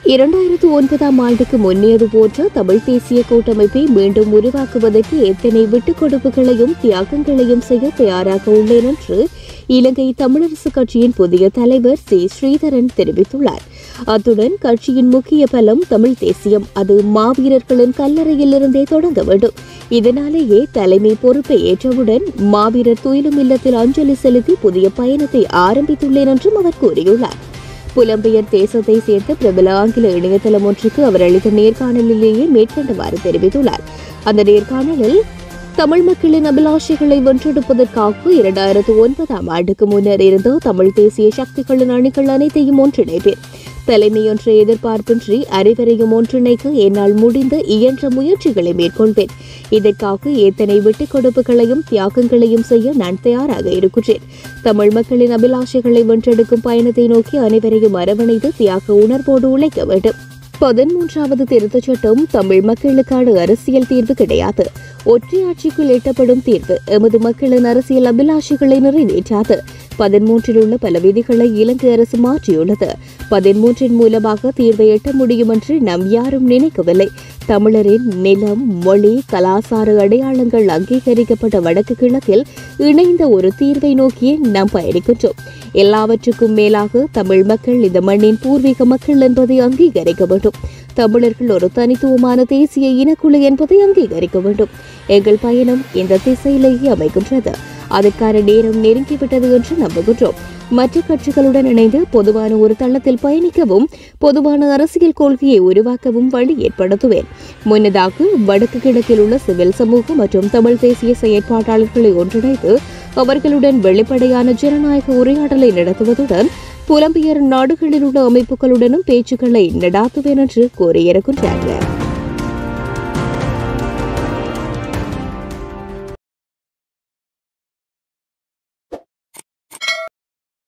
இரண்டாயிரத்து ஒன்பதாம் ஆண்டுக்கு முன்னியது போன்ற தமிழ் தேசிய கூட்டமைப்பை மீண்டும் உருவாக்குவதற்கு எத்தனை விட்டுக் கொடுப்புகளையும் தியாகங்களையும் செய்ய தயாராக உள்ளேன் என்று இலங்கை தமிழரசு கட்சியின் புதிய தலைவர் சி ஸ்ரீதரன் தெரிவித்துள்ளார் அத்துடன் கட்சியின் முக்கிய பலம் தமிழ் தேசியம் அது மாவீரர்களின் கல்லறையிலிருந்தே தொடங்க வேண்டும் இதனாலேயே தலைமை பொறுப்பை ஏற்றவுடன் மாவீரர் துயிலும் இல்லத்தில் அஞ்சலி செலுத்தி புதிய பயணத்தை ஆரம்பித்துள்ளேன் என்றும் அவர் கூறியுள்ளார் புலம்பெயர் தேசத்தை சேர்ந்த பிரபல ஆங்கில இணையதளம் ஒன்றுக்கு அவர் அளித்த நேர்காணலிலேயே மேற்கண்டவாறு தெரிவித்துள்ளார் அந்த நேர்காணலில் தமிழ் மக்களின் அபிலாஷைகளை வென்றெடுப்பதற்காக இரண்டாயிரத்து ஒன்பதாம் ஆண்டுக்கு முன்னர் இருந்த தமிழ் தேசிய சக்திகளின் அணிகள் அனைத்தையும் ஒன்றிணைப்பேன் தலைமையொன்றை எதிர்பார்ப்பின்றி அனைவரையும் ஒன்றிணைக்க என்னால் முடிந்த இயன்ற முயற்சிகளை மேற்கொள்வேன் இதற்காக எத்தனை விட்டுக் கொடுப்புகளையும் தியாகங்களையும் செய்ய நான் தயாராக இருக்கிறேன் தமிழ் மக்களின் அபிலாஷைகளை வென்றெடுக்கும் பயணத்தை நோக்கி அனைவரையும் அரவணைத்து தியாக உணர்வோடு உழைக்க வேண்டும் பதிமூன்றாவது திருத்தச் சட்டம் தமிழ் மக்களுக்கான அரசியல் தீர்வு கிடையாது ஒற்றையாட்சிக்குள் எட்டப்படும் தீர்வு எமது மக்களின் அரசியல் அபிலாஷைகளை நிறைவேற்றாது பதிமூன்றில் உள்ள பல விதிகளை இலங்கை அரசு மாற்றியுள்ளது பதிமூன்றின் மூலமாக தீர்வை எட்ட முடியும் என்று நாம் யாரும் நினைக்கவில்லை தமிழரின் நிலம் மொழி கலாசார அடையாளங்கள் அங்கீகரிக்கப்பட்ட வடக்கு கிழக்கில் இணைந்த ஒரு தீர்வை நோக்கியே நாம் பயணிக்கின்றோம் எல்லாவற்றுக்கும் மேலாக தமிழ் மக்கள் இந்த மண்ணின் பூர்வீக மக்கள் என்பதை அங்கீகரிக்க வேண்டும் தமிழர்கள் ஒரு தனித்துவமான தேசிய இனக்குழு என்பதை அங்கீகரிக்க வேண்டும் எங்கள் பயணம் இந்த திசையிலேயே அமைகின்றது அதற்கான நேரம் நெருங்கிவிட்டது என்று நம்புகின்றோம் மற்ற கட்சிகளுடன் இணைந்து பொதுவான ஒரு தளத்தில் பயணிக்கவும் பொதுவான அரசியல் கொள்கையை உருவாக்கவும் வழி ஏற்படுத்துவேன் முன்னதாக வடக்கு கிழக்கில் உள்ள சிவில் சமூக மற்றும் தமிழ் தேசிய செயற்பாட்டாளர்களை ஒன்றிணைத்து அவர்களுடன் வெளிப்படையான ஜனநாயக உரையாடலை நடத்துவதுடன் புலம்பெயர் நாடுகளில் உள்ள அமைப்புகளுடனும் பேச்சுக்களை நடாத்துவேன் என்று கூறியிருக்கின்றார்கள்